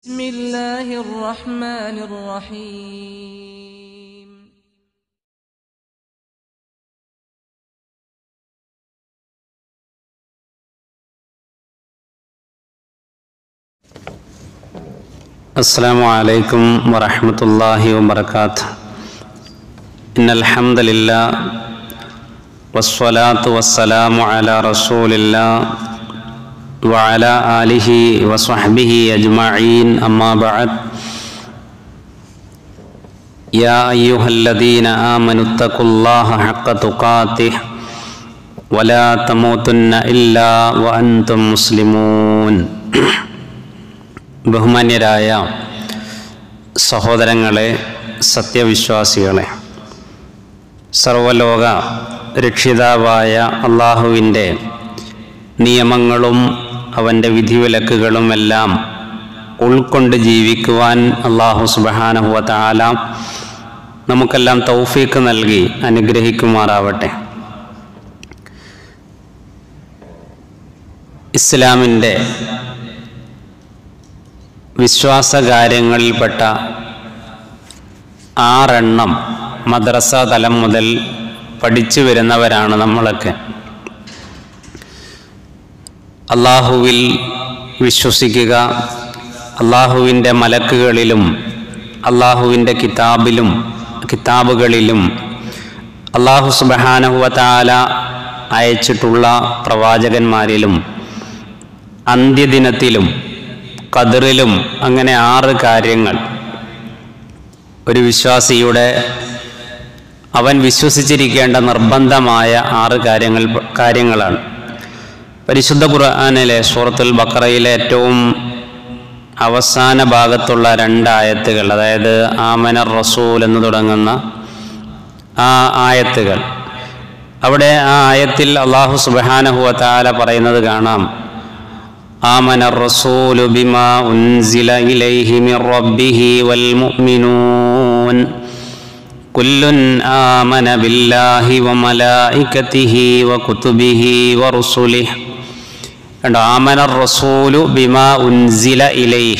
بسم الله الرحمن الرحيم السلام عليكم ورحمة الله وبركاته إن الحمد لله والصلاة والسلام على رسول الله وعلى آله وصحبه أجمعين أما بعد يا أيها الذين آمنوا اتقوا الله حق تقاته ولا تموتن إلا وأنتم مسلمون ബഹുമാന്യരായ സഹോദരങ്ങളെ സത്യവിശ്വാസികളെ സർവലോക രക്ഷിതാവായ അള്ളാഹുവിൻ്റെ നിയമങ്ങളും അവൻ്റെ വിധിവിലക്കുകളുമെല്ലാം ഉൾക്കൊണ്ട് ജീവിക്കുവാൻ അള്ളാഹു സുബഹാനഹുവ താല നമുക്കെല്ലാം തൗഫീക്ക് നൽകി അനുഗ്രഹിക്കുമാറാവട്ടെ ഇസ്ലാമിൻ്റെ വിശ്വാസകാര്യങ്ങളിൽപ്പെട്ട ആറെണ്ണം മദ്രസ തലം മുതൽ പഠിച്ചു വരുന്നവരാണ് നമ്മളൊക്കെ അള്ളാഹുവിൽ വിശ്വസിക്കുക അള്ളാഹുവിൻ്റെ മലക്കുകളിലും അള്ളാഹുവിൻ്റെ കിതാബിലും കിതാബുകളിലും അള്ളാഹു സുബഹാനഹുവതാല അയച്ചിട്ടുള്ള പ്രവാചകന്മാരിലും അന്ത്യദിനത്തിലും കതിറിലും അങ്ങനെ ആറ് കാര്യങ്ങൾ ഒരു വിശ്വാസിയുടെ അവൻ വിശ്വസിച്ചിരിക്കേണ്ട നിർബന്ധമായ ആറ് കാര്യങ്ങൾ കാര്യങ്ങളാണ് പരിശുദ്ധ ഖുർആാനിലെ സൂറത്തുൽ ബക്കറയിലെ ഏറ്റവും അവസാന ഭാഗത്തുള്ള രണ്ടായത്തുകൾ അതായത് ആമനർ റസൂൽ എന്ന് തുടങ്ങുന്ന ആ ആയത്തുകൾ അവിടെ ആ ആയത്തിൽ അള്ളാഹു സുബാനഹുവ താല പറയുന്നത് കാണാം آمن الرسول بما أنزل إليه من ربه والمؤمنون كل آمن بالله وملائكته وكتبه ورسله آمن الرسول بما أنزل إليه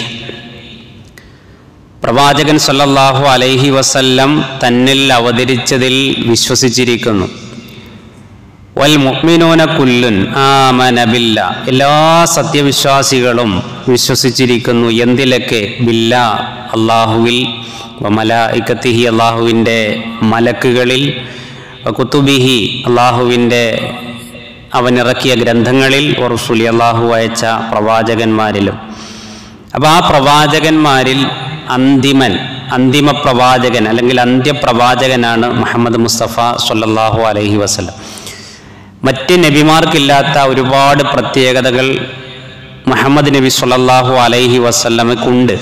പ്രവാചകൻ സല്ലല്ലാഹു അലൈഹി വസല്ലം തന്നിൽ അവതരിച്ചതിൽ വിശ്വസിച്ചിരിക്കുന്നു വൽ മുഅ്മിനൂന കുല്ലുൻ ആമനബില്ല എല്ലാ സത്യവിശ്വാസികളും വിശ്വസിച്ചിരിക്കുന്നു എന്തിലൊക്കെ ബില്ല അള്ളാഹുവിൽ മലായിക്കത്തിഹി അള്ളാഹുവിൻ്റെ മലക്കുകളിൽ കുത്തുബിഹി അള്ളാഹുവിൻ്റെ അവനിറക്കിയ ഗ്രന്ഥങ്ങളിൽ ഒറുസുലി അള്ളാഹു അയച്ച പ്രവാചകന്മാരിലും അപ്പോൾ ആ പ്രവാചകന്മാരിൽ അന്തിമൻ അന്തിമ പ്രവാചകൻ അല്ലെങ്കിൽ അന്ത്യപ്രവാചകനാണ് മുഹമ്മദ് മുസ്തഫ സല്ലല്ലാഹു അലൈഹി വസല്ലം മറ്റ് നബിമാർക്കില്ലാത്ത ഒരുപാട് പ്രത്യേകതകൾ മുഹമ്മദ് നബി സല്ലല്ലാഹു അലൈഹി വസല്ലമക്കുണ്ട്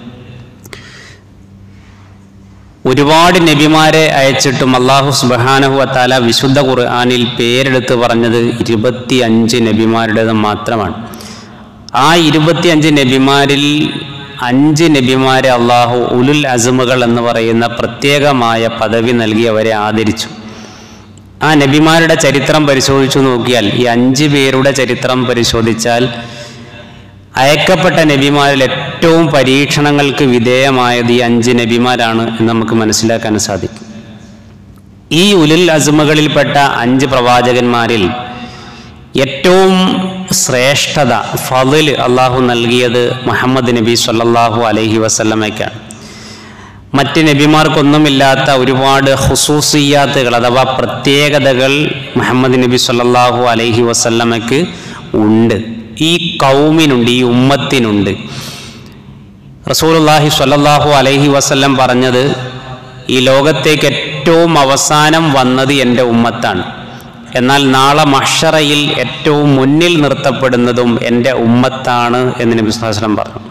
ഒരുപാട് നബിമാരെ അയച്ചിട്ടും അള്ളാഹു സുബാനഹു വത്താല വിശുദ്ധ ഖുർആാനിൽ പേരെടുത്ത് പറഞ്ഞത് ഇരുപത്തി അഞ്ച് നബിമാരുടേത് മാത്രമാണ് ആ ഇരുപത്തിയഞ്ച് നബിമാരിൽ അഞ്ച് നബിമാരെ അള്ളാഹു ഉലുൽ അസമുകൾ എന്ന് പറയുന്ന പ്രത്യേകമായ പദവി നൽകി അവരെ ആദരിച്ചു ആ നബിമാരുടെ ചരിത്രം പരിശോധിച്ചു നോക്കിയാൽ ഈ അഞ്ച് പേരുടെ ചരിത്രം പരിശോധിച്ചാൽ അയക്കപ്പെട്ട നബിമാരിൽ ഏറ്റവും പരീക്ഷണങ്ങൾക്ക് വിധേയമായത് ഈ അഞ്ച് നബിമാരാണ് എന്ന് നമുക്ക് മനസ്സിലാക്കാൻ സാധിക്കും ഈ ഉലുൽ അസുമകളിൽപ്പെട്ട അഞ്ച് പ്രവാചകന്മാരിൽ ഏറ്റവും ശ്രേഷ്ഠത ഫതിൽ അള്ളാഹു നൽകിയത് മുഹമ്മദ് നബി സല്ലല്ലാഹു അലൈഹി വസല്ലമയ്ക്കാണ് മറ്റ് നബിമാർക്കൊന്നുമില്ലാത്ത ഒരുപാട് ഹുസൂസിയാത്തുകൾ അഥവാ പ്രത്യേകതകൾ മുഹമ്മദ് നബി സല്ലല്ലാഹു അലൈഹി വസല്ലമയ്ക്ക് ഉണ്ട് ഈ കൗമിനുണ്ട് ഈ ഉമ്മത്തിനുണ്ട് റസൂലുള്ളാഹി സ്വല്ലല്ലാഹു അലൈഹി വസല്ലം പറഞ്ഞത് ഈ ലോകത്തേക്ക് ഏറ്റവും അവസാനം വന്നത് എൻ്റെ ഉമ്മത്താണ് എന്നാൽ നാളെ മഷറയിൽ ഏറ്റവും മുന്നിൽ നിർത്തപ്പെടുന്നതും എൻ്റെ ഉമ്മത്താണ് എന്ന് നബി വസല്ലം പറഞ്ഞു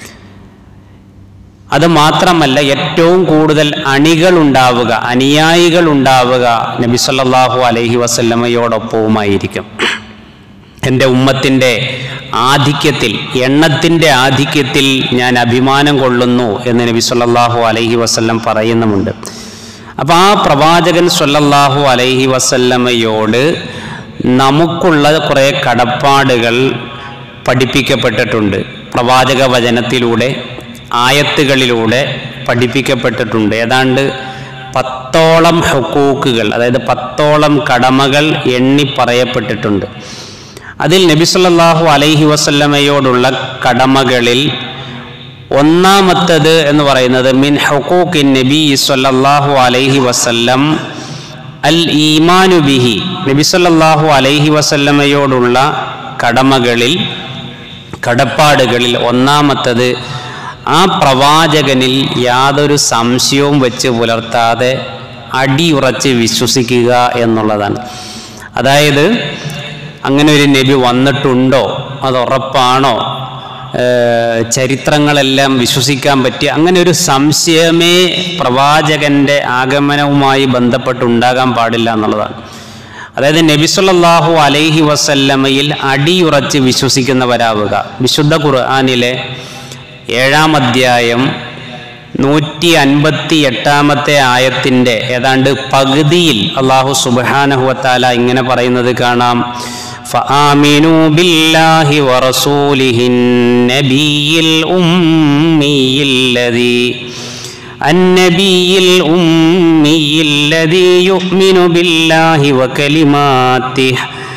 അത് മാത്രമല്ല ഏറ്റവും കൂടുതൽ അണികൾ ഉണ്ടാവുക അനുയായികൾ ഉണ്ടാവുക നബി സല്ലല്ലാഹു അലൈഹി വസല്ലമയോടൊപ്പവുമായിരിക്കും എൻ്റെ ഉമ്മത്തിൻ്റെ ആധിക്യത്തിൽ എണ്ണത്തിൻ്റെ ആധിക്യത്തിൽ ഞാൻ അഭിമാനം കൊള്ളുന്നു എന്ന് നബി സല്ലല്ലാഹു അലൈഹി വസല്ലം പറയുന്നുമുണ്ട് അപ്പോൾ ആ പ്രവാചകൻ സല്ലല്ലാഹു അലൈഹി വസല്ലമയോട് നമുക്കുള്ള കുറേ കടപ്പാടുകൾ പഠിപ്പിക്കപ്പെട്ടിട്ടുണ്ട് പ്രവാചക വചനത്തിലൂടെ ആയത്തുകളിലൂടെ പഠിപ്പിക്കപ്പെട്ടിട്ടുണ്ട് ഏതാണ്ട് പത്തോളം ഹുക്കൂക്കുകൾ അതായത് പത്തോളം കടമകൾ എണ്ണി പറയപ്പെട്ടിട്ടുണ്ട് അതിൽ നബിസല്ലാഹു അലൈഹി വസല്ലമയോടുള്ള കടമകളിൽ ഒന്നാമത്തത് എന്ന് പറയുന്നത് മിൻ ഹുക്കൂക്കിൻ നബി സല്ലല്ലാഹു അലൈഹി വസല്ലം അൽ ഈമാനു ബിഹി നബി സല്ലല്ലാഹു അലൈഹി വസല്ലമയോടുള്ള കടമകളിൽ കടപ്പാടുകളിൽ ഒന്നാമത്തത് ആ പ്രവാചകനിൽ യാതൊരു സംശയവും വെച്ച് പുലർത്താതെ അടിയുറച്ച് വിശ്വസിക്കുക എന്നുള്ളതാണ് അതായത് അങ്ങനെ ഒരു നബി വന്നിട്ടുണ്ടോ അത് ഉറപ്പാണോ ഏഹ് ചരിത്രങ്ങളെല്ലാം വിശ്വസിക്കാൻ പറ്റിയ അങ്ങനെ ഒരു സംശയമേ പ്രവാചകന്റെ ആഗമനവുമായി ബന്ധപ്പെട്ടുണ്ടാകാൻ പാടില്ല എന്നുള്ളതാണ് അതായത് നബിസുല്ലാഹു അലൈഹി വസല്ലമയിൽ അടിയുറച്ച് വിശ്വസിക്കുന്നവരാവുക വിശുദ്ധ ഖുർആാനിലെ ഏഴാം അധ്യായം നൂറ്റി അൻപത്തി എട്ടാമത്തെ ആയത്തിൻ്റെ ഏതാണ്ട് പകുതിയിൽ അള്ളാഹു സുബാനഹുവത്താല ഇങ്ങനെ പറയുന്നത് കാണാം فآمنوا بالله ورسوله النبي الأمي الذي النبي الأمي الذي يؤمن بالله وكلماته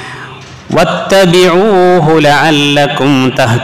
واتبعوه لعلكم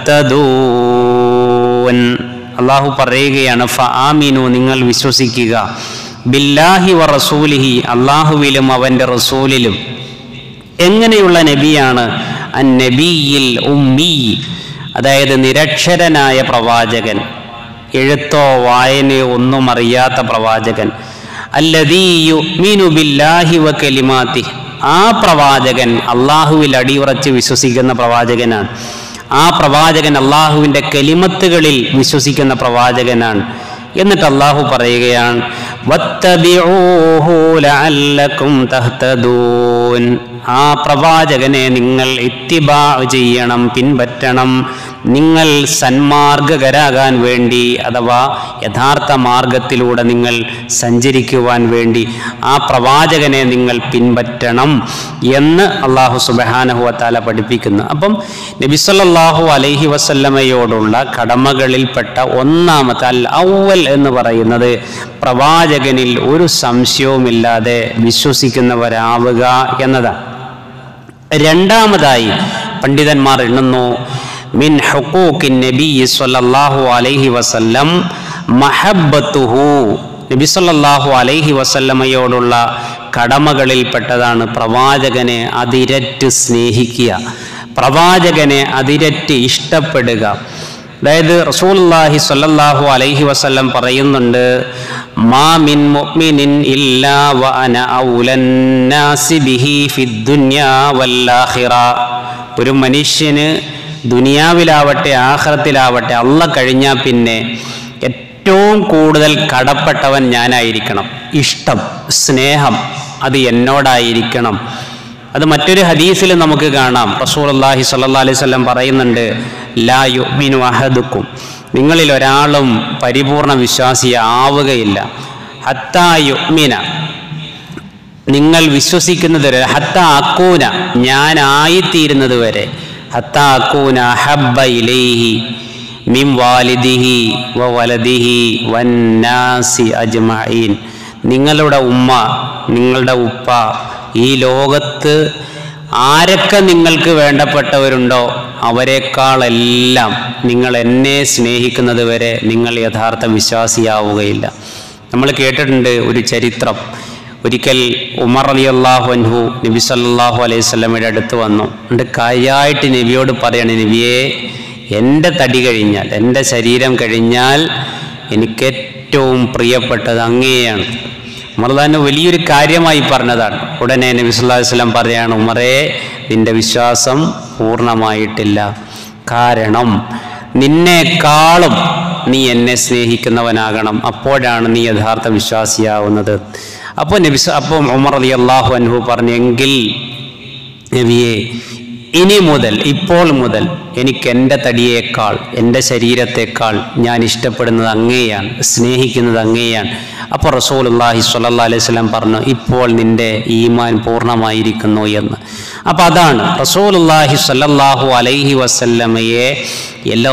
تهتدون അള്ളാഹു പറയുകയാണ് ഫആമിനു നിങ്ങൾ വിശ്വസിക്കുക ബില്ലാഹി വ റസൂലിഹി അള്ളാഹുവിലും അവൻ്റെ റസൂലിലും എങ്ങനെയുള്ള നബിയാണ് അൻ നബിയിൽ ഉമ്മി അതായത് നിരക്ഷരനായ പ്രവാചകൻ എഴുത്തോ വായനയോ ഒന്നും അറിയാത്ത പ്രവാചകൻ അല്ലദീയുമിനു ബില്ലാഹി വ കലിമാത്തി ആ പ്രവാചകൻ അള്ളാഹുവിൽ അടിയുറച്ച് വിശ്വസിക്കുന്ന പ്രവാചകനാണ് ആ പ്രവാചകൻ അള്ളാഹുവിൻ്റെ കലിമത്തുകളിൽ വിശ്വസിക്കുന്ന പ്രവാചകനാണ് എന്നിട്ട് അള്ളാഹു പറയുകയാണ് വത്തബിഊഹു ലഅല്ലക്കും തഹ്തദൂൻ ആ പ്രവാചകനെ നിങ്ങൾ ഇത്തിബാ ചെയ്യണം പിൻപറ്റണം നിങ്ങൾ സന്മാർഗകരാകാൻ വേണ്ടി അഥവാ യഥാർത്ഥ മാർഗത്തിലൂടെ നിങ്ങൾ സഞ്ചരിക്കുവാൻ വേണ്ടി ആ പ്രവാചകനെ നിങ്ങൾ പിൻപറ്റണം എന്ന് അള്ളാഹു സുബഹാനഹുവത്താല പഠിപ്പിക്കുന്നു അപ്പം നബിസല്ലാഹു അലൈഹി വസല്ലമയോടുള്ള കടമകളിൽപ്പെട്ട ഒന്നാമത്തെ അൽ ഔവൽ എന്ന് പറയുന്നത് പ്രവാചകനിൽ ഒരു സംശയവുമില്ലാതെ വിശ്വസിക്കുന്നവരാവുക എന്നതാണ് രണ്ടാമതായി പണ്ഡിതന്മാർ എണ്ണുന്നു മിൻ ഹുക്കൂക്കിൻ നബി സല്ലല്ലാഹു അലൈഹി വസല്ലം മഹബത്തുഹു നബി സല്ലല്ലാഹു അലൈഹി വസല്ലമയോടുള്ള കടമകളിൽപ്പെട്ടതാണ് പ്രവാചകനെ അതിരറ്റ് സ്നേഹിക്കുക പ്രവാചകനെ അതിരറ്റ് ഇഷ്ടപ്പെടുക അതായത് റസൂലുള്ളാഹി സ്വല്ലല്ലാഹു അലൈഹി വസല്ലം പറയുന്നുണ്ട് മാ മിൻ മുഅ്മിനിൻ ഇല്ലാ വ അന ഔലൻ നാസി ബിഹി ഫിദ് ദുനിയാ വൽ ആഖിറ ഒരു മനുഷ്യന് ദുനിയാവിലാവട്ടെ ആഖിറത്തിലാവട്ടെ അല്ല കഴിഞ്ഞാൽ പിന്നെ ഏറ്റവും കൂടുതൽ കടപ്പെട്ടവൻ ഞാനായിരിക്കണം ഇഷ്ടം സ്നേഹം അത് എന്നോടായിരിക്കണം അത് മറ്റൊരു ഹദീസിൽ നമുക്ക് കാണാം റസൂലുള്ളാഹി സ്വല്ലല്ലാഹി അലൈഹി വസല്ലം പറയുന്നുണ്ട് ലാ യുഅ്മിനു അഹദുക്കും നിങ്ങളിൽ ഒരാളും പരിപൂർണ വിശ്വാസി ആവുകയില്ല ഹത്താ യുഅ്മിന നിങ്ങൾ വിശ്വസിക്കുന്നത് വരെ ഹത്ത അക്കൂന ഞാനായിത്തീരുന്നത് വരെ ഹത്ത അക്കൂന ഹബ്ബ ഇലൈഹി മിം വാലിദിഹി വ വലദിഹി വന്നാസി അജ്മഈൻ നിങ്ങളുടെ ഉമ്മ നിങ്ങളുടെ ഉപ്പ ഈ ലോകത്ത് ആരൊക്കെ നിങ്ങൾക്ക് വേണ്ടപ്പെട്ടവരുണ്ടോ അവരെക്കാളെല്ലാം നിങ്ങൾ എന്നെ സ്നേഹിക്കുന്നത് വരെ നിങ്ങൾ യഥാർത്ഥ വിശ്വാസിയാവുകയില്ല നമ്മൾ കേട്ടിട്ടുണ്ട് ഒരു ചരിത്രം ഒരിക്കൽ ഉമർ അലി അള്ളാഹു അൻഹു നബി സല്ലാഹു അലൈഹി സ്വലമയുടെ അടുത്ത് വന്നു എന്നിട്ട് കാര്യമായിട്ട് നബിയോട് പറയാണ് നബിയെ എൻ്റെ തടി കഴിഞ്ഞാൽ എൻ്റെ ശരീരം കഴിഞ്ഞാൽ എനിക്ക് ഏറ്റവും പ്രിയപ്പെട്ടത് അങ്ങേയാണ് ഉമർ തന്നെ വലിയൊരു കാര്യമായി പറഞ്ഞതാണ് ഉടനെ നബി സല്ലല്ലാഹു അലൈഹി വസല്ലം പറയാണ് ഉമറേ നിന്റെ വിശ്വാസം പൂർണ്ണമായിട്ടില്ല കാരണം നിന്നേക്കാളും നീ എന്നെ സ്നേഹിക്കുന്നവനാകണം അപ്പോഴാണ് നീ യഥാർത്ഥ വിശ്വാസിയാവുന്നത് അപ്പോൾ നബി സ- അപ്പോൾ ഉമർ അലി അള്ളാഹു അൻഹു പറഞ്ഞു എങ്കിൽ നബിയെ ഇനി മുതൽ ഇപ്പോൾ മുതൽ എനിക്ക് എൻ്റെ തടിയേക്കാൾ എൻ്റെ ശരീരത്തെക്കാൾ ഞാൻ ഇഷ്ടപ്പെടുന്നത് അങ്ങേയാണ് സ്നേഹിക്കുന്നത് അങ്ങേയാണ് അപ്പോൾ റസൂലുള്ളാഹി സ്വല്ലല്ലാഹി അലൈഹി വസല്ലം പറഞ്ഞു ഇപ്പോൾ നിന്റെ ഈമാൻ പൂർണ്ണമായിരിക്കുന്നു എന്ന് അപ്പോൾ അതാണ് റസൂലുള്ളാഹി സ്വല്ലല്ലാഹു അലൈഹി വസല്ലമയെ എല്ലാ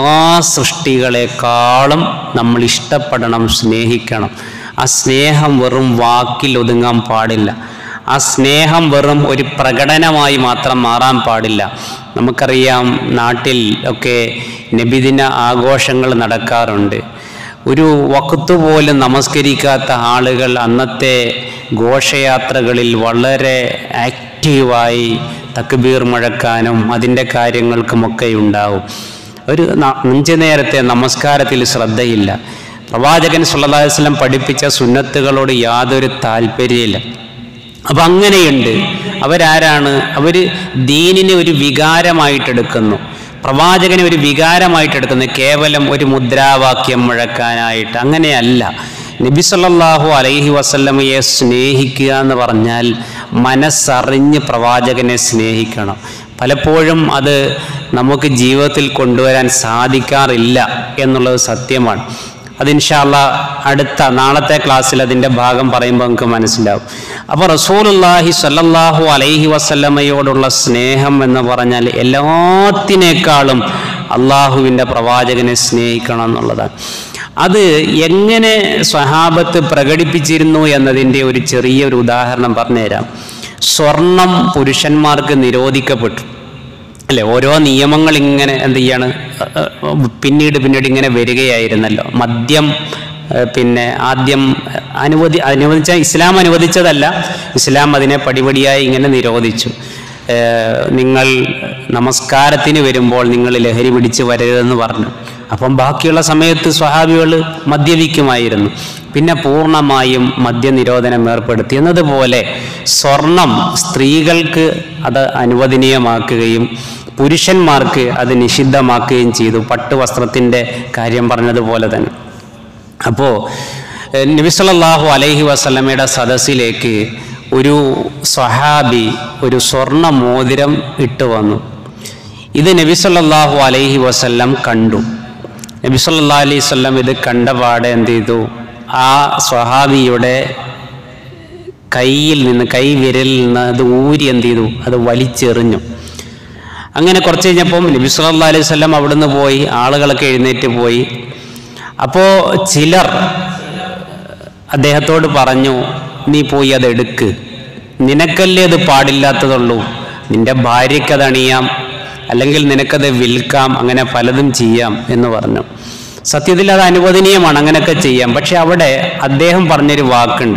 സൃഷ്ടികളെക്കാളും നമ്മൾ ഇഷ്ടപ്പെടണം സ്നേഹിക്കണം ആ സ്നേഹം വെറും വാക്കിൽ ഒതുങ്ങാൻ പാടില്ല ആ സ്നേഹം വെറും ഒരു പ്രകടനമായി മാത്രം മാറാൻ പാടില്ല നമുക്കറിയാം നാട്ടിൽ ഒക്കെ നബിദിന ആഘോഷങ്ങൾ നടക്കാറുണ്ട് ഒരു വക്കത്ത് പോലും നമസ്കരിക്കാത്ത ആളുകൾ അന്നത്തെ ഘോഷയാത്രകളിൽ വളരെ ആക്റ്റീവായി തക്ബീർ മുഴക്കാനും അതിൻ്റെ കാര്യങ്ങൾക്കുമൊക്കെ ഉണ്ടാവും ഒരു ന- അഞ്ച് നേരത്തെ നമസ്കാരത്തിൽ ശ്രദ്ധയില്ല പ്രവാചകൻ സല്ലല്ലാഹു അലൈഹി വസല്ലം പഠിപ്പിച്ച സുന്നത്തുകളോട് യാതൊരു താല്പര്യമില്ല അപ്പം അങ്ങനെയുണ്ട് അവരാരാണ് അവർ ദീനിനെ ഒരു വികാരമായിട്ടെടുക്കുന്നു പ്രവാചകനെ ഒരു വികാരമായിട്ടെടുക്കുന്നു കേവലം ഒരു മുദ്രാവാക്യം മുഴക്കാനായിട്ട് അങ്ങനെയല്ല നബി സല്ലല്ലാഹു അലൈഹി വസല്ലമയെ സ്നേഹിക്കുക എന്ന് പറഞ്ഞാൽ മനസ്സറിഞ്ഞ് പ്രവാചകനെ സ്നേഹിക്കണം പലപ്പോഴും അത് നമുക്ക് ജീവിതത്തിൽ കൊണ്ടുവരാൻ സാധിക്കാറില്ല എന്നുള്ളത് സത്യമാണ് അത് ഇൻഷാല്ല അടുത്ത നാളത്തെ ക്ലാസ്സിൽ അതിൻ്റെ ഭാഗം പറയുമ്പോൾ നമുക്ക് മനസ്സിലാവും അപ്പോൾ റസൂലുള്ളാഹി സ്വല്ലല്ലാഹു അലൈഹി വസല്ലമയോടുള്ള സ്നേഹം എന്ന് പറഞ്ഞാൽ എല്ലാത്തിനേക്കാളും അള്ളാഹുവിൻ്റെ പ്രവാചകനെ സ്നേഹിക്കണം എന്നുള്ളതാണ് അത് എങ്ങനെ സ്വഹാബത്ത് പ്രകടിപ്പിച്ചിരുന്നു എന്നതിൻ്റെ ഒരു ചെറിയൊരു ഉദാഹരണം പറഞ്ഞുതരാം സ്വർണം പുരുഷന്മാർക്ക് നിരോധിക്കപ്പെട്ടു അല്ലെ ഓരോ നിയമങ്ങൾ ഇങ്ങനെ എന്ത് ചെയ്യാണ് അഹ് അഹ് പിന്നീട് പിന്നീട് ഇങ്ങനെ വരികയായിരുന്നല്ലോ മദ്യം അഹ് പിന്നെ ആദ്യം അനുവദി അനുവദിച്ച ഇസ്ലാം അനുവദിച്ചതല്ല ഇസ്ലാം അതിനെ പടിപടിയായി ഇങ്ങനെ നിരോധിച്ചു ഏഹ് നിങ്ങൾ നമസ്കാരത്തിന് വരുമ്പോൾ നിങ്ങൾ ലഹരി പിടിച്ച് വരരുതെന്ന് പറഞ്ഞു അപ്പം ബാക്കിയുള്ള സമയത്ത് സ്വഹാബികൾ മദ്യപിക്കുമായിരുന്നു പിന്നെ പൂർണ്ണമായും മദ്യനിരോധനം ഏർപ്പെടുത്തി എന്നതുപോലെ സ്വർണം സ്ത്രീകൾക്ക് അത് അനുവദനീയമാക്കുകയും പുരുഷന്മാർക്ക് അത് നിഷിദ്ധമാക്കുകയും ചെയ്തു പട്ടുവസ്ത്രത്തിൻ്റെ കാര്യം പറഞ്ഞതുപോലെ തന്നെ അപ്പോൾ നബിസല്ലാഹു അലൈഹി വസല്ലമയുടെ സദസ്സിലേക്ക് ഒരു സ്വഹാബി ഒരു സ്വർണ്ണ മോതിരം ഇട്ട് വന്നു ഇത് നബി സല്ലല്ലാഹു അലൈഹി വസല്ലം കണ്ടു നബി സല്ലല്ലാഹു അലൈഹി വസല്ലം ഇത് കണ്ട പാടെ എന്ത് ചെയ്തു ആ സ്വഹാബിയുടെ കയ്യിൽ നിന്ന് കൈ വിരലിൽ നിന്ന് അത് ഊരി എന്ത് ചെയ്തു അത് വലിച്ചെറിഞ്ഞു അങ്ങനെ കുറച്ച് കഴിഞ്ഞപ്പം നബി സല്ലല്ലാഹു അലൈഹി വസല്ലം അവിടുന്ന് പോയി ആളുകളൊക്കെ എഴുന്നേറ്റ് പോയി അപ്പോൾ ചിലർ അദ്ദേഹത്തോട് പറഞ്ഞു നീ പോയി അത് എടുക്ക് നിനക്കല്ലേ അത് പാടില്ലാത്തതുള്ളൂ നിന്റെ ഭാര്യയ്ക്കത് അണിയാം അല്ലെങ്കിൽ നിനക്കത് വിൽക്കാം അങ്ങനെ പലതും ചെയ്യാം എന്ന് പറഞ്ഞു സത്യത്തിൽ അത് അനുവദനീയമാണ് അങ്ങനെയൊക്കെ ചെയ്യാം പക്ഷെ അവിടെ അദ്ദേഹം പറഞ്ഞൊരു വാക്കുണ്ട്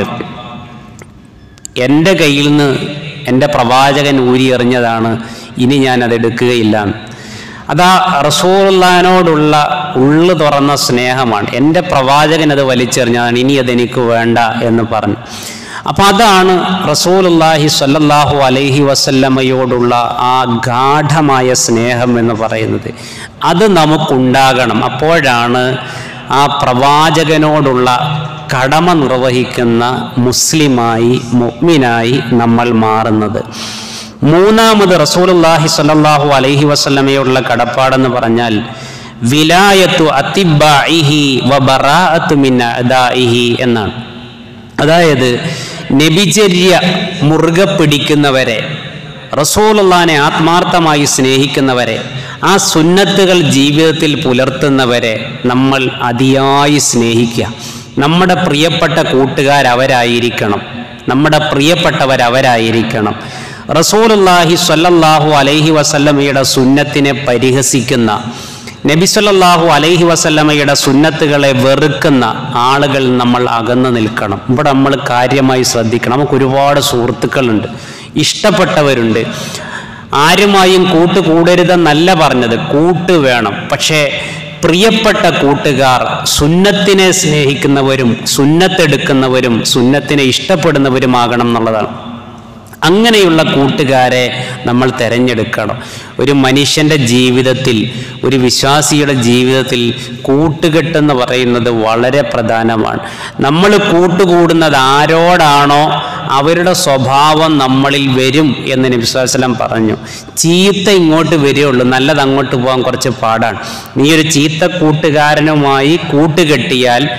എൻ്റെ കയ്യിൽ നിന്ന് എൻ്റെ പ്രവാചകൻ ഊരിയെറിഞ്ഞതാണ് ഇനി ഞാൻ അത് എടുക്കുകയില്ല അതാ റസൂള്ളാനോടുള്ള ഉള്ളു തുറന്ന സ്നേഹമാണ് എൻ്റെ പ്രവാചകൻ അത് വലിച്ചെറിഞ്ഞതാണ് ഇനി അതെനിക്ക് വേണ്ട എന്ന് പറഞ്ഞു അപ്പം അതാണ് റസൂലുല്ലാഹി സ്വല്ലല്ലാഹു അലൈഹി വസല്ലമയോടുള്ള ആ ഗാഠമായ സ്നേഹം എന്ന് പറയുന്നത് അത് നമുക്കുണ്ടാകണം അപ്പോഴാണ് ആ പ്രവാചകനോടുള്ള കടമ നിർവഹിക്കുന്ന മുസ്ലിമായി മുഅ്മിനായി നമ്മൾ മാറുന്നത് മൂന്നാമത് റസൂലുള്ളാഹി സ്വല്ലല്ലാഹു അലൈഹി വസല്ലമയോടുള്ള കടപ്പാടെന്ന് പറഞ്ഞാൽ വിലായത്തു അത്തിബാഇഹി വ ബറാഅത്തു മിൻ അദാഇഹി എന്നാണ് അതായത് നബിചര്യ മുറുകെ പിടിക്കുന്നവരെ റസൂലുള്ളാനെ ആത്മാർത്ഥമായി സ്നേഹിക്കുന്നവരെ ആ സുന്നത്തുകൾ ജീവിതത്തിൽ പുലർത്തുന്നവരെ നമ്മൾ അതിയായി സ്നേഹിക്കുക നമ്മുടെ പ്രിയപ്പെട്ട കൂട്ടുകാരവരായിരിക്കണം നമ്മുടെ പ്രിയപ്പെട്ടവരവരായിരിക്കണം റസൂലുള്ളാഹി സ്വല്ലല്ലാഹു അലൈഹി വസല്ലമയുടെ സുന്നത്തിനെ പരിഹസിക്കുന്ന നബി സല്ലല്ലാഹു അലൈഹി വസല്ലമയുടെ സുന്നത്തുകളെ വെറുക്കുന്ന ആളുകൾ നമ്മൾ അകന്നു നിൽക്കണം ഇവിടെ നമ്മൾ കാര്യമായി ശ്രദ്ധിക്കണം നമുക്ക് ഒരുപാട് സുഹൃത്തുക്കളുണ്ട് ഇഷ്ടപ്പെട്ടവരുണ്ട് ആരുമായും കൂട്ട് കൂടരുതെന്നല്ല പറഞ്ഞത് കൂട്ട് വേണം പക്ഷേ പ്രിയപ്പെട്ട കൂട്ടുകാർ സുന്നത്തിനെ സ്നേഹിക്കുന്നവരും സുന്നത്തെടുക്കുന്നവരും സുന്നത്തിനെ ഇഷ്ടപ്പെടുന്നവരുമാകണം എന്നുള്ളതാണ് അങ്ങനെയുള്ള കൂട്ടുകാരെ നമ്മൾ തിരഞ്ഞെടുക്കണം ഒരു മനുഷ്യൻ്റെ ജീവിതത്തിൽ ഒരു വിശ്വാസിയുടെ ജീവിതത്തിൽ കൂട്ടുകെട്ടെന്ന് പറയുന്നത് വളരെ പ്രധാനമാണ് നമ്മൾ കൂട്ടുകൂടുന്നത് ആരോടാണോ അവരുടെ സ്വഭാവം നമ്മളിൽ വരും എന്ന് നബിസ്വലം പറഞ്ഞു ചീത്ത ഇങ്ങോട്ട് വരികയുള്ളൂ നല്ലത് അങ്ങോട്ട് പോകാൻ കുറച്ച് പാടാണ് നീ ഒരു ചീത്ത കൂട്ടുകാരനുമായി കൂട്ടുകെട്ടിയാൽ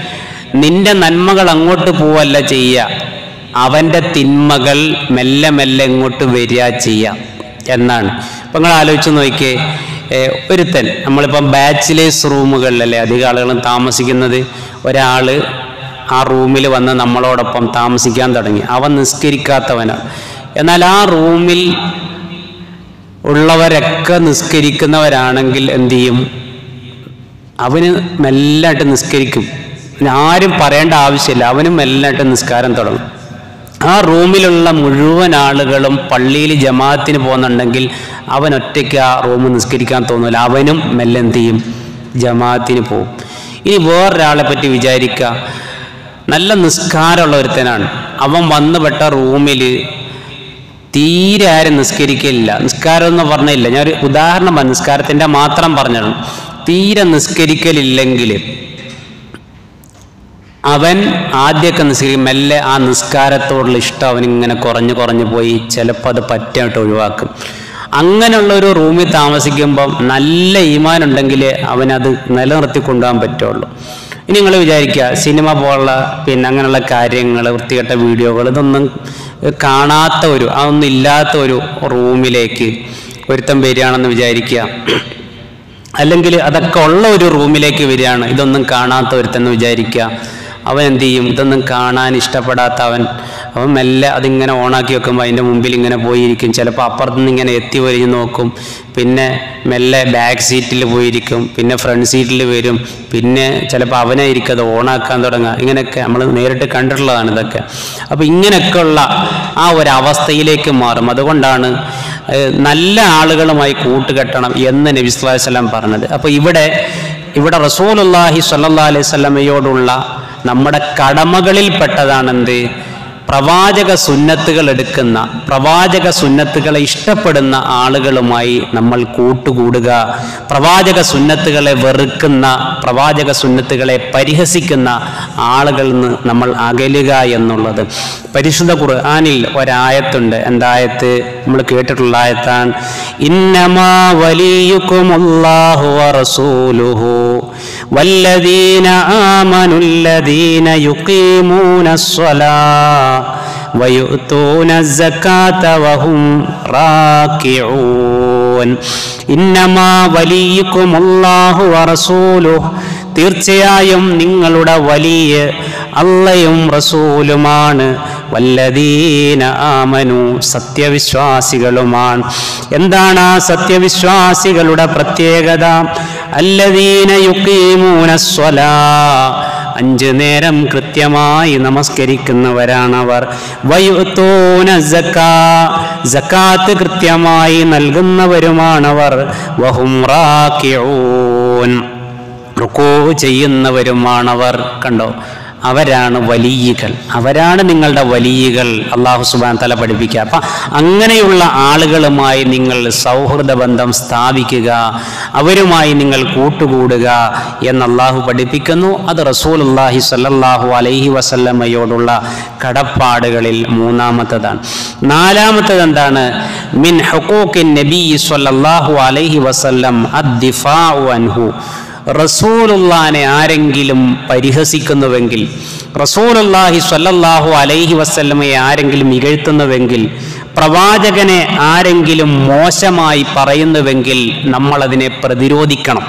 നിന്റെ നന്മകൾ അങ്ങോട്ട് പോവല്ല ചെയ്യുക അവൻ്റെ തിന്മകൾ മെല്ലെ മെല്ലെ ഇങ്ങോട്ട് വരിക ചെയ്യുക എന്നാണ് അപ്പം നിങ്ങൾ ആലോചിച്ച് നോക്കിയേ ഏ, ഒരുത്തൻ നമ്മളിപ്പം ബാച്ചിലേഴ്സ് റൂമുകളിലല്ലേ അധികം ആളുകളും താമസിക്കുന്നത് ഒരാൾ ആ റൂമിൽ വന്ന് നമ്മളോടൊപ്പം താമസിക്കാൻ തുടങ്ങി അവൻ നിസ്കരിക്കാത്തവനാണ് എന്നാൽ ആ റൂമിൽ ഉള്ളവരൊക്കെ നിസ്കരിക്കുന്നവരാണെങ്കിൽ എന്ത് ചെയ്യും അവന് മെല്ലായിട്ട് നിസ്കരിക്കും പിന്നെ ആരും പറയേണ്ട ആവശ്യമില്ല അവനും മെല്ലായിട്ട് നിസ്കാരം തുടങ്ങും ആ റൂമിലുള്ള മുഴുവൻ ആളുകളും പള്ളിയിൽ ജമാഅത്തിന് പോകുന്നുണ്ടെങ്കിൽ അവൻ ഒറ്റയ്ക്ക് ആ റൂം നിസ്കരിക്കാൻ തോന്നില്ല അവനും മെല്ലെ എന്ത് ചെയ്യും ജമാഅത്തിന് പോകും ഇനി വേറൊരാളെ പറ്റി വിചാരിക്കുക നല്ല നിസ്കാരമുള്ള ഒരുത്തനാണ് അവൻ വന്നുപെട്ട റൂമിൽ തീരെ ആരും നിസ്കരിക്കില്ല നിസ്കാരം എന്ന് പറഞ്ഞില്ല ഞാൻ ഒരു ഉദാഹരണം പറഞ്ഞു നിസ്കാരത്തിൻ്റെ മാത്രം പറഞ്ഞതാണ് തീരെ നിസ്കരിക്കലില്ലെങ്കിൽ അവൻ ആദ്യമൊക്കെ നിസ്കരിക്കും മെല്ലെ ആ നിസ്കാരത്തോടുള്ള ഇഷ്ടം അവനിങ്ങനെ കുറഞ്ഞു കുറഞ്ഞു പോയി ചിലപ്പോൾ അത് പറ്റായിട്ട് ഒഴിവാക്കും അങ്ങനെയുള്ള ഒരു റൂമിൽ താമസിക്കുമ്പം നല്ല ഈമാൻ ഉണ്ടെങ്കിൽ അവനത് നിലനിർത്തി കൊണ്ടുപോകാൻ പറ്റുള്ളൂ ഇനി നിങ്ങൾ വിചാരിക്കുക സിനിമ പോലുള്ള പിന്നെ അങ്ങനെയുള്ള കാര്യങ്ങൾ വൃത്തികെട്ട വീഡിയോകൾ ഇതൊന്നും കാണാത്ത ഒരു അതൊന്നും ഇല്ലാത്ത ഒരു റൂമിലേക്ക് ഒരുത്തൻ വരികയാണെന്ന് വിചാരിക്കുക അല്ലെങ്കിൽ അതൊക്കെ ഉള്ള ഒരു റൂമിലേക്ക് വരികയാണ് ഇതൊന്നും കാണാത്ത ഒരുത്തെന്ന് വിചാരിക്കുക അവൻ എന്ത് ചെയ്യും ഇതൊന്നും കാണാൻ ഇഷ്ടപ്പെടാത്ത അവൻ അവൻ മെല്ലെ അതിങ്ങനെ ഓണാക്കി വെക്കുമ്പോൾ അതിൻ്റെ മുമ്പിൽ ഇങ്ങനെ പോയിരിക്കും ചിലപ്പോൾ അപ്പുറത്തുനിന്ന് ഇങ്ങനെ എത്തി വരിഞ്ഞ് നോക്കും പിന്നെ മെല്ലെ ബാക്ക് സീറ്റിൽ പോയിരിക്കും പിന്നെ ഫ്രണ്ട് സീറ്റിൽ വരും പിന്നെ ചിലപ്പോൾ അവനായിരിക്കും അത് ഓണാക്കാൻ തുടങ്ങുക ഇങ്ങനെയൊക്കെ നമ്മൾ നേരിട്ട് കണ്ടിട്ടുള്ളതാണ് ഇതൊക്കെ അപ്പോൾ ഇങ്ങനെയൊക്കെയുള്ള ആ ഒരു അവസ്ഥയിലേക്ക് മാറും അതുകൊണ്ടാണ് ഏഹ്, നല്ല ആളുകളുമായി കൂട്ടുകെട്ടണം എന്ന് നബി സ്വല്ലല്ലാഹി അലൈഹി വസല്ലം പറഞ്ഞത് അപ്പോൾ ഇവിടെ ഇവിടെ റസൂലുള്ളാഹി സ്വല്ലല്ലാഹി അലൈഹി വസല്ലമയോടുള്ള നമ്മുടെ കടമകളിൽപ്പെട്ടതാണെന്ത് പ്രവാചക സുന്നത്തുകൾ എടുക്കുന്ന പ്രവാചക സുന്നത്തുകളെ ഇഷ്ടപ്പെടുന്ന ആളുകളുമായി നമ്മൾ കൂട്ടുകൂടുക പ്രവാചക സുന്നത്തുകളെ വെറുക്കുന്ന പ്രവാചക സുന്നത്തുകളെ പരിഹസിക്കുന്ന ആളുകളിൽ നിന്ന് നമ്മൾ അകലുക എന്നുള്ളത് പരിശുദ്ധ ഖുർആനിൽ ഒരായത്തുണ്ട് എന്തായത്ത് നമ്മൾ കേട്ടിട്ടുള്ള ആയത്താണ് ഇന്നമാ വലിയുക്കുമുല്ലാഹു വറസൂലുഹു والذين آمنوا الذين يقيمون الصلاة ويؤتون الزكاة وهم راكعون إنما وليكم الله ورسوله തീർച്ചയായും നിങ്ങളുടെ വലിയ അള്ളയും റസൂലുമാണ് വല്ലദീന ആമനു സത്യവിശ്വാസികളുമാണ് എന്താണ് ആ സത്യവിശ്വാസികളുടെ പ്രത്യേകത അല്ലദീന യുക്കീമൂന സ്വലാ അഞ്ച് നേരം കൃത്യമായി നമസ്കരിക്കുന്നവരാണവർ വയുത്തോന സക്കാ സക്കാത്ത് കൃത്യമായി നൽകുന്നവരുമാണവർ വഹും റാക്കിഊൻ റുക്കൂ ചെയ്യുന്നവരുമാണവർ കണ്ടോ അവരാണ് വലിയകൾ അവരാണ് നിങ്ങളുടെ വലിയകൾ അള്ളാഹു സുബാൻ തല പഠിപ്പിക്കുക അപ്പം അങ്ങനെയുള്ള ആളുകളുമായി നിങ്ങൾ സൗഹൃദ ബന്ധം സ്ഥാപിക്കുക അവരുമായി നിങ്ങൾ കൂട്ടുകൂടുക എന്ന് അള്ളാഹു പഠിപ്പിക്കുന്നു അത് റസൂൽ അള്ളാഹി സല്ലല്ലാഹു അലൈഹി വസല്ലമയോടുള്ള കടപ്പാടുകളിൽ മൂന്നാമത്തതാണ് നാലാമത്തത് എന്താണ് മിൻ ഹുക്കൂക്കിൻ നബി സല്ലല്ലാഹു അലൈഹി വസല്ലം അദ്ദിഫാഉ അൻഹു റസൂലുള്ളാനെ ആരെങ്കിലും പരിഹസിക്കുന്നുവെങ്കിൽ റസൂലുള്ളാഹി സ്വല്ലല്ലാഹു അലൈഹി വസല്ലമയെ ആരെങ്കിലും ഇകഴ്ത്തുന്നുവെങ്കിൽ പ്രവാചകനെ ആരെങ്കിലും മോശമായി പറയുന്നുവെങ്കിൽ നമ്മളതിനെ പ്രതിരോധിക്കണം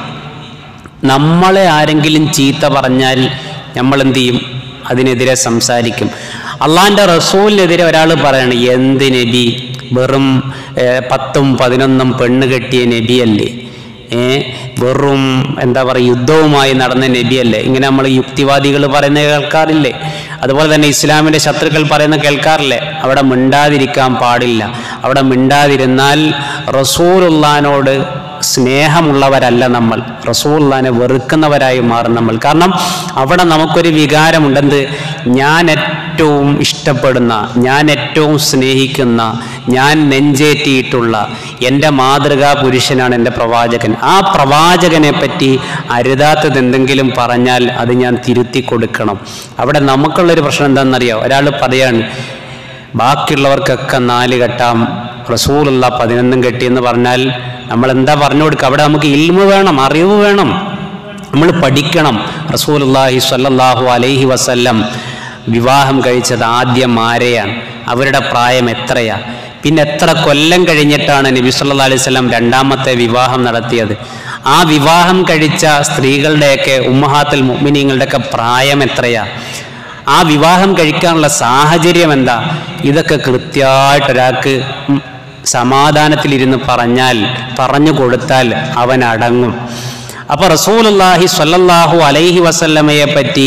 നമ്മളെ ആരെങ്കിലും ചീത്ത പറഞ്ഞാൽ നമ്മൾ എന്ത് ചെയ്യും അതിനെതിരെ സംസാരിക്കും അള്ളാഹിൻ്റെ റസൂലിനെതിരെ ഒരാൾ പറയണം എന്ത് നബി വെറും ഏർ, പത്തും പതിനൊന്നും പെണ്ണ് കെട്ടിയ നബിയല്ലേ ഏ വെറും എന്താ പറയുക യുദ്ധവുമായി നടന്ന നബിയല്ലേ ഇങ്ങനെ നമ്മൾ യുക്തിവാദികൾ പറയുന്നത് കേൾക്കാറില്ലേ അതുപോലെ തന്നെ ഇസ്ലാമിൻ്റെ ശത്രുക്കൾ പറയുന്നത് കേൾക്കാറില്ലേ അവിടെ മിണ്ടാതിരിക്കാൻ പാടില്ല അവിടെ മിണ്ടാതിരുന്നാൽ റസൂലുള്ളാനോട് സ്നേഹമുള്ളവരല്ല നമ്മൾ റസൂള്ളാനെ വെറുക്കുന്നവരായി മാറും നമ്മൾ കാരണം അവിടെ നമുക്കൊരു വികാരമുണ്ട് എന്ത് ഞാൻ ഏറ്റവും ഇഷ്ടപ്പെടുന്ന ഞാൻ ഏറ്റവും സ്നേഹിക്കുന്ന ഞാൻ നെഞ്ചേറ്റിയിട്ടുള്ള എൻ്റെ മാതൃകാ പുരുഷനാണ് എൻ്റെ പ്രവാചകൻ ആ പ്രവാചകനെ പറ്റി അരുതാത്തത് എന്തെങ്കിലും പറഞ്ഞാൽ അത് ഞാൻ തിരുത്തി കൊടുക്കണം അവിടെ നമുക്കുള്ളൊരു പ്രശ്നം എന്താണെന്നറിയോ ഒരാൾ പറയാണ് ബാക്കിയുള്ളവർക്കൊക്കെ നാല് കെട്ടാം റസൂലുള്ള പതിനൊന്നും കെട്ടിയെന്ന് പറഞ്ഞാൽ നമ്മൾ എന്താ പറഞ്ഞു കൊടുക്കുക അവിടെ നമുക്ക് ഇൽമ വേണം അറിവ് വേണം നമ്മൾ പഠിക്കണം റസൂലുള്ളാഹി സ്വല്ലല്ലാഹു അലൈഹി വസല്ലം വിവാഹം കഴിച്ചത് ആദ്യം ആരെയാണ് അവരുടെ പ്രായം എത്രയാ പിന്നെ എത്ര കൊല്ലം കഴിഞ്ഞിട്ടാണ് നബി സല്ലല്ലാഹു അലൈഹി വസല്ലം രണ്ടാമത്തെ വിവാഹം നടത്തിയത് ആ വിവാഹം കഴിച്ച സ്ത്രീകളുടെയൊക്കെ ഉമ്മഹാത്തുൽ മുഅ്മിനീങ്ങളുടെയൊക്കെ പ്രായം എത്രയാ ആ വിവാഹം കഴിക്കാനുള്ള സാഹചര്യം എന്താ ഇതൊക്കെ കൃത്യമായിട്ട് ഒരാൾക്ക് ഉം സമാധാനത്തിലിരുന്ന് പറഞ്ഞാൽ പറഞ്ഞു കൊടുത്താൽ അവൻ അടങ്ങും അപ്പൊ റസൂലുള്ളാഹി സ്വല്ലല്ലാഹു അലൈഹി വസല്ലമയെ പറ്റി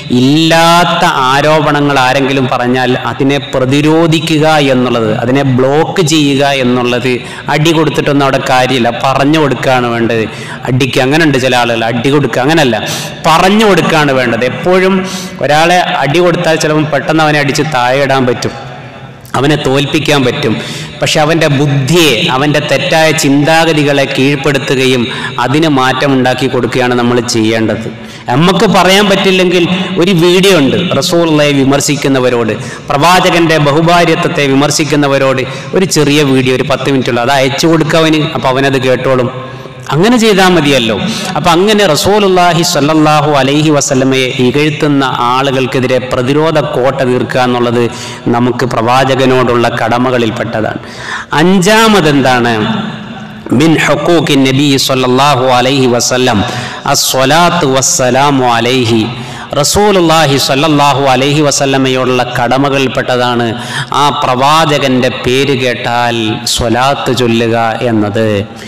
ഇല്ലാത്ത ആരോപണങ്ങൾ ആരെങ്കിലും പറഞ്ഞാൽ അതിനെ പ്രതിരോധിക്കുക എന്നുള്ളത് അതിനെ ബ്ലോക്ക് ചെയ്യുക എന്നുള്ളത് അടി കൊടുത്തിട്ടൊന്നും അവിടെ കാര്യമില്ല പറഞ്ഞു കൊടുക്കുകയാണ് വേണ്ടത് അടിക്ക് അങ്ങനെ ഉണ്ട് ചില ആളുകൾ അടി കൊടുക്കുക അങ്ങനല്ല പറഞ്ഞു കൊടുക്കുകയാണ് വേണ്ടത് എപ്പോഴും ഒരാളെ അടി കൊടുത്താൽ ചിലപ്പോൾ പെട്ടെന്ന് അവനെ അടിച്ച് താഴെ ഇടാൻ പറ്റും അവനെ തോൽപ്പിക്കാൻ പറ്റും പക്ഷെ അവൻ്റെ ബുദ്ധിയെ അവൻ്റെ തെറ്റായ ചിന്താഗതികളെ കീഴ്പ്പെടുത്തുകയും അതിന് മാറ്റമുണ്ടാക്കി കൊടുക്കുകയാണ് നമ്മൾ ചെയ്യേണ്ടത് നമുക്ക് പറയാൻ പറ്റില്ലെങ്കിൽ ഒരു വീഡിയോ ഉണ്ട് റസൂള്ളയെ വിമർശിക്കുന്നവരോട് പ്രവാചകന്റെ ബഹുഭാര്യത്വത്തെ വിമർശിക്കുന്നവരോട് ഒരു ചെറിയ വീഡിയോ ഒരു പത്ത് മിനിറ്റുള്ള അത് അയച്ചു കൊടുക്കവന് അപ്പം അവനത് കേട്ടോളും അങ്ങനെ ചെയ്താൽ മതിയല്ലോ അപ്പൊ അങ്ങനെ റസൂലുല്ലാഹി സല്ലല്ലാഹു അലൈഹി വസല്ലമയെ ഇകഴ്ത്തുന്ന ആളുകൾക്കെതിരെ പ്രതിരോധ കോട്ട തീർക്കുക എന്നുള്ളത് നമുക്ക് പ്രവാചകനോടുള്ള കടമകളിൽപ്പെട്ടതാണ് അഞ്ചാമത് എന്താണ് മിൻ ഹുക്കൂക്കി നബി സല്ലല്ലാഹു അലൈഹി വസല്ലം അസ്വലാത്തു വസ്സലാമു അലൈഹി റസൂലുള്ളാഹി സ്വല്ലല്ലാഹു അലൈഹി വസല്ലമയോടുള്ള കടമകളിൽപ്പെട്ടതാണ് ആ പ്രവാചകന്റെ പേര് കേട്ടാൽ സ്വലാത്ത് ചൊല്ലുക എന്നത്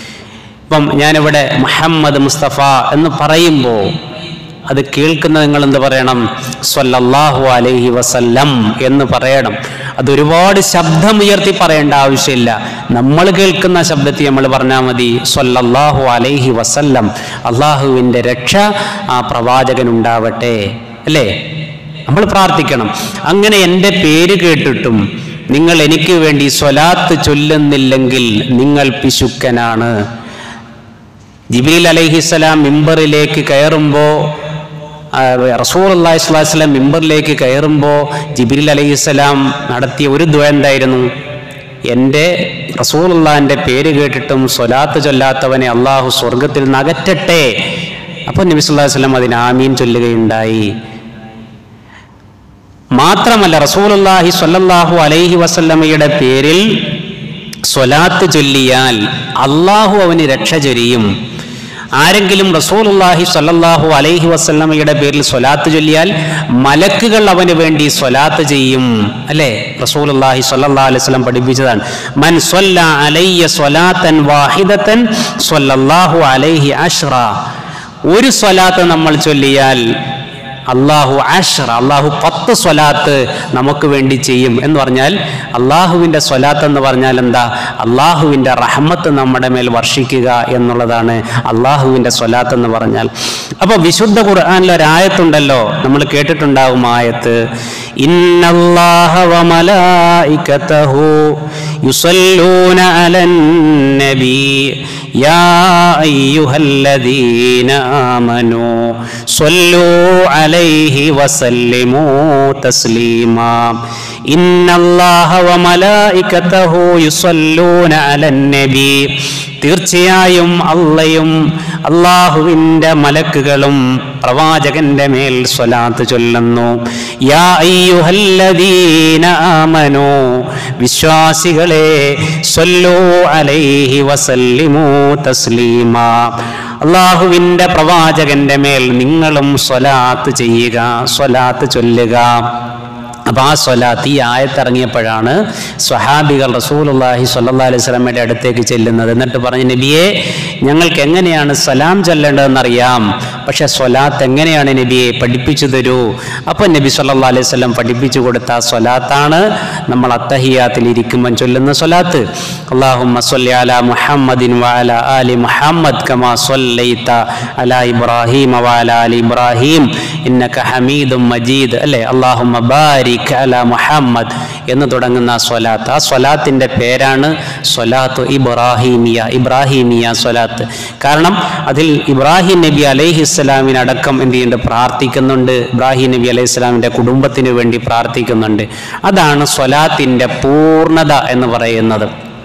ഇപ്പം ഞാനിവിടെ മുഹമ്മദ് മുസ്തഫ എന്ന് പറയുമ്പോൾ അത് കേൾക്കുന്ന നിങ്ങൾ എന്ത് പറയണം സ്വല്ലല്ലാഹു അലൈഹി വസല്ലം എന്ന് പറയണം അത് ഒരുപാട് ശബ്ദമുയർത്തി പറയേണ്ട ആവശ്യമില്ല നമ്മൾ കേൾക്കുന്ന ശബ്ദത്തിൽ നമ്മൾ പറഞ്ഞാൽ മതി സ്വല്ലല്ലാഹു അലൈഹി വസല്ലം അള്ളാഹുവിൻ്റെ രക്ഷ ആ പ്രവാചകൻ ഉണ്ടാവട്ടെ അല്ലേ നമ്മൾ പ്രാർത്ഥിക്കണം അങ്ങനെ എൻ്റെ പേര് കേട്ടിട്ടും നിങ്ങൾ എനിക്ക് വേണ്ടി സ്വലാത്ത് ചൊല്ലുന്നില്ലെങ്കിൽ നിങ്ങൾ പിശുക്കനാണ് ജിബീൽ അലൈഹിസ്സലാം മിമ്പറിലേക്ക് കയറുമ്പോൾ റസൂൽ അള്ളാഹി സ്വലാസ്ലാം മിമ്പറിലേക്ക് കയറുമ്പോൾ ജിബിരിൽ അലൈഹിസ്സലാം നടത്തിയ ഒരു ദ്വ എന്തായിരുന്നു എൻ്റെ റസൂലുള്ളാൻ്റെ പേര് കേട്ടിട്ടും സ്വലാത്ത് ചൊല്ലാത്തവനെ അള്ളാഹു സ്വർഗത്തിൽ നിന്ന് അകറ്റട്ടെ അപ്പോൾ നബി സല്ലല്ലാഹു അലൈഹി വസല്ലം അതിന് ആമീൻ ചൊല്ലുകയുണ്ടായി മാത്രമല്ല റസൂലുള്ളാഹി സ്വല്ലല്ലാഹു അലൈഹി വസല്ലമയുടെ പേരിൽ സ്വലാത്ത് ചൊല്ലിയാൽ അള്ളാഹു അവന് രക്ഷ ചൊരിയും ആരെങ്കിലും റസൂലുള്ളാഹി സ്വല്ലല്ലാഹു അലൈഹി വസല്ലമയുടെ പേരിൽ സ്വലാത്ത് ചൊല്ലിയാൽ മലക്കുകൾ അവന് വേണ്ടി സ്വലാത്ത് ചെയ്യും അല്ലേ റസൂലുള്ളാഹി സ്വല്ലല്ലാഹു അലൈഹി വസല്ലം പഠിപ്പിച്ചതാണ് മൻ സ്വല്ല അലയ്യ സ്വലാത്തൻ വാഹിദത്തൻ സ്വല്ലല്ലാഹു അലൈഹി അഷ്റ ഒരു സ്വലാത്ത് നമ്മൾ ചൊല്ലിയാൽ അള്ളാഹു ആഷർ അള്ളാഹു പത്ത് സ്വലാത്ത് നമുക്ക് വേണ്ടി ചെയ്യും എന്ന് പറഞ്ഞാൽ അള്ളാഹുവിൻ്റെ സ്വലാത്ത് എന്ന് പറഞ്ഞാൽ എന്താ അള്ളാഹുവിൻ്റെ റഹ്മത്ത് നമ്മുടെ മേൽ വർഷിക്കുക എന്നുള്ളതാണ് അള്ളാഹുവിൻ്റെ സ്വലാത്ത് എന്ന് പറഞ്ഞാൽ അപ്പോൾ വിശുദ്ധ ഖുർആാനിൽ ഒരായത്തുണ്ടല്ലോ നമ്മൾ കേട്ടിട്ടുണ്ടാവും ആയത്ത് ഇന്നല്ലാഹ വമലായികതഹു യുസല്ലൂന അലൻ നബി യാ അയ്യുഹല്ലദീന ആമനൂ സ്വല്ലൂ അലൈഹി വസല്ലിമൂ തസ്ലീമാ ഇന്നല്ലാഹ വമലായികതഹു യുസല്ലൂന അലൻ നബി തീർച്ചയായും അള്ളയും അള്ളാഹുവിൻ്റെ മലക്കുകളും പ്രവാചകന്റെ മേൽ സ്വലാത്ത് ചൊല്ലുന്നു യാ അയ്യുഹല്ലദീന ആമനു വിശ്വാസികളെ സ്വല്ലൂ അലൈഹി വസല്ലിമൂ തസ്ലീമാ അള്ളാഹുവിൻ്റെ പ്രവാചകന്റെ മേൽ നിങ്ങളും സ്വലാത്ത് ചെയ്യുക സ്വലാത്ത് ചൊല്ലുക അപ്പോൾ ആ സ്വലാത്ത് ഈ ആയത്തിറങ്ങിയപ്പോഴാണ് സ്വഹാബികൾ റസൂലുള്ളാഹി സ്വല്ലല്ലാഹി അലൈഹി സ്വലമയുടെ അടുത്തേക്ക് ചെല്ലുന്നത് എന്നിട്ട് പറഞ്ഞു നബിയെ ഞങ്ങൾക്ക് എങ്ങനെയാണ് സലാം ചൊല്ലേണ്ടതെന്നറിയാം പക്ഷെ സ്വലാത്ത് എങ്ങനെയാണ് നബിയെ പഠിപ്പിച്ചു തരൂ അപ്പോൾ നബി സല്ലല്ലാഹു അലൈഹി വസല്ലം പഠിപ്പിച്ചു കൊടുത്ത ആ സ്വലാത്താണ് നമ്മൾ അത്തഹിയാത്തിൽ ഇരിക്കുമ്പം ചൊല്ലുന്ന സ്വലാത്ത് അള്ളാഹുമ്മ സ്വല്ലി അലാ മുഹമ്മദിൻ വഅല ആലി മുഹമ്മദ് കമാ സ്വല്ലൈത അലാ ഇബ്രാഹിം വഅല ആലി ഇബ്രാഹിം ഇന്നക ഹമീദും മജീദ് അല്ലേ അള്ളാഹുമ്മ ബാരിക് അല മുഹമ്മദ് എന്ന് തുടങ്ങുന്ന ആ സ്വലാത്ത് ആ സ്വലാത്തിൻ്റെ പേരാണ് സ്വലാത്ത് ഇബ്രാഹിമിയ ഇബ്രാഹിമിയ സ്വലാത്ത് കാരണം അതിൽ ഇബ്രാഹിം നബി അലൈഹി ഇസ്ലാമിനടക്കം എന്ത് ചെയ്യുന്നുണ്ട് പ്രാർത്ഥിക്കുന്നുണ്ട് ഇബ്രാഹിം നബി അലൈഹി ഇസ്ലാമിൻ്റെ കുടുംബത്തിന് വേണ്ടി പ്രാർത്ഥിക്കുന്നുണ്ട് അതാണ് സ്വലാത്തിൻ്റെ പൂർണ്ണത എന്ന് പറയുന്നത്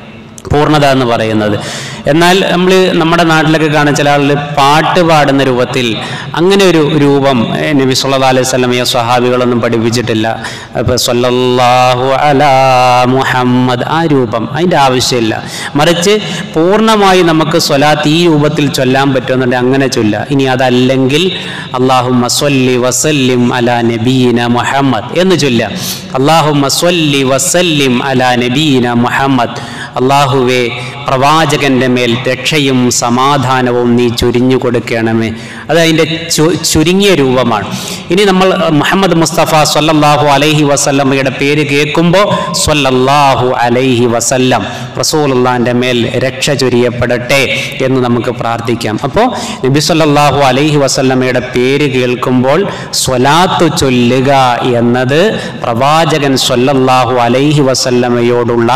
പൂർണ്ണത എന്ന് പറയുന്നത് എന്നാൽ നമ്മൾ നമ്മുടെ നാട്ടിലൊക്കെ കാണുന്ന ചില ആളുകൾ പാട്ട് പാടുന്ന രൂപത്തിൽ അങ്ങനെ ഒരു രൂപം ഏഹ്, നബി സല്ലല്ലാഹു അലൈഹി വസല്ലമയോ സ്വഹാബികളൊന്നും പഠിപ്പിച്ചിട്ടില്ല ഇപ്പോൾ സല്ലല്ലാഹു അലാ മുഹമ്മദ് ആ രൂപം അതിൻ്റെ ആവശ്യമില്ല മറിച്ച് പൂർണ്ണമായി നമുക്ക് സ്വലാത്ത് ഈ രൂപത്തിൽ ചൊല്ലാൻ പറ്റുമെന്നുണ്ടെങ്കിൽ അങ്ങനെ ചൊല്ല ഇനി അതല്ലെങ്കിൽ അള്ളാഹു മസ്വല്ലി വസല്ലിം അലാ നബീന മുഹമ്മദ് എന്ന് ചൊല്ല അള്ളാഹു മസ്വല്ലി വസല്ലിം അലാ നബീന മുഹമ്മദ് അള്ളാഹുവെ പ്രവാചകന്റെ മേൽ രക്ഷയും സമാധാനവും നീ ചുരിഞ്ഞു കൊടുക്കണമേ അത് അതിൻ്റെ ചു- ചുരുങ്ങിയ രൂപമാണ് ഇനി നമ്മൾ അഹ്, മുഹമ്മദ് മുസ്തഫ സ്വല്ലല്ലാഹു അലൈഹി വസല്ലമയുടെ പേര് കേൾക്കുമ്പോൾ സ്വല്ലല്ലാഹു അലൈഹി വസല്ലം റസൂലുള്ളാന്റെ മേൽ രക്ഷ ചൊരിയപ്പെടട്ടെ എന്ന് നമുക്ക് പ്രാർത്ഥിക്കാം അപ്പോൾ നബി സല്ലല്ലാഹു അലൈഹി വസല്ലമയുടെ പേര് കേൾക്കുമ്പോൾ സ്വലാത്ത് ചൊല്ലുക എന്നത് പ്രവാചകൻ സ്വല്ലല്ലാഹു അലൈഹി വസല്ലമയോടുള്ള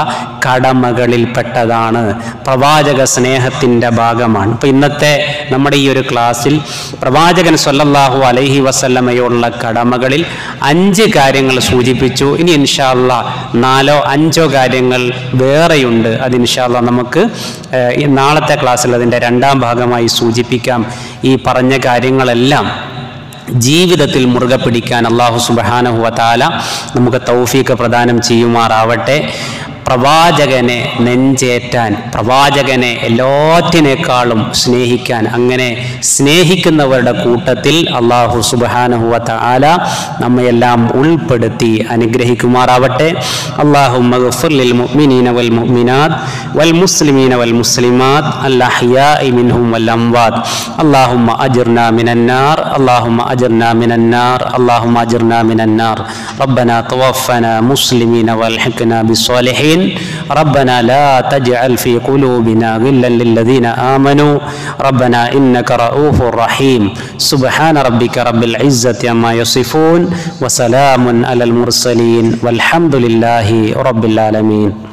കടമകളിൽപ്പെട്ടതാണ് പ്രവാചക സ്നേഹത്തിൻ്റെ ഭാഗമാണ് അപ്പോൾ ഇന്നത്തെ നമ്മുടെ ഈ ഒരു ക്ലാസ്സിൽ പ്രവാചകൻ സ്വല്ലല്ലാഹു അലൈഹി വസല്ലമയോടുള്ള കടമകളിൽ അഞ്ച് കാര്യങ്ങൾ സൂചിപ്പിച്ചു ഇനി ഇൻഷാല്ല നാലോ അഞ്ചോ കാര്യങ്ങൾ വേറെയുണ്ട് അത് ഇൻഷാല്ല നമുക്ക് ഏഹ്, ഈ നാളത്തെ ക്ലാസ്സിൽ അതിൻ്റെ രണ്ടാം ഭാഗമായി സൂചിപ്പിക്കാം ഈ പറഞ്ഞ കാര്യങ്ങളെല്ലാം ജീവിതത്തിൽ മുറുകെ പിടിക്കാൻ അള്ളാഹു സുബാനഹുവ താല നമുക്ക് തൗഫീക്ക് പ്രദാനം ചെയ്യുമാറാവട്ടെ പ്രവാചകനെ നെഞ്ചേറ്റാൻ പ്രവാചകനെ എല്ലാറ്റിനേക്കാളും സ്നേഹിക്കാൻ അങ്ങനെ സ്നേഹിക്കുന്നവരുടെ കൂട്ടത്തിൽ അള്ളാഹു സുബാനഹുവ താല നമ്മയെല്ലാം ഉൾപ്പെടുത്തി അനുഗ്രഹിക്കുമാറാവട്ടെ അള്ളാഹു മഗ്ഫിർ മുഅ്മിനീന വൽ മുഅ്മിനാത്ത് വൽ മുസ്ലിമീന വൽ മുസ്ലിമാത്ത് അൽഅഹ്യാഇ മിൻഹും വൽ അംവാത്ത് اللهم أجرنا من النار اللهم أجرنا من النار اللهم أجرنا من النار ربنا توفنا مسلمين والحقنا بالصالحين ربنا لا تجعل في قلوبنا غلا للذين آمنوا ربنا إنك رؤوف رحيم سبحان ربك رب العزة عما يصفون وسلام على المرسلين والحمد لله رب العالمين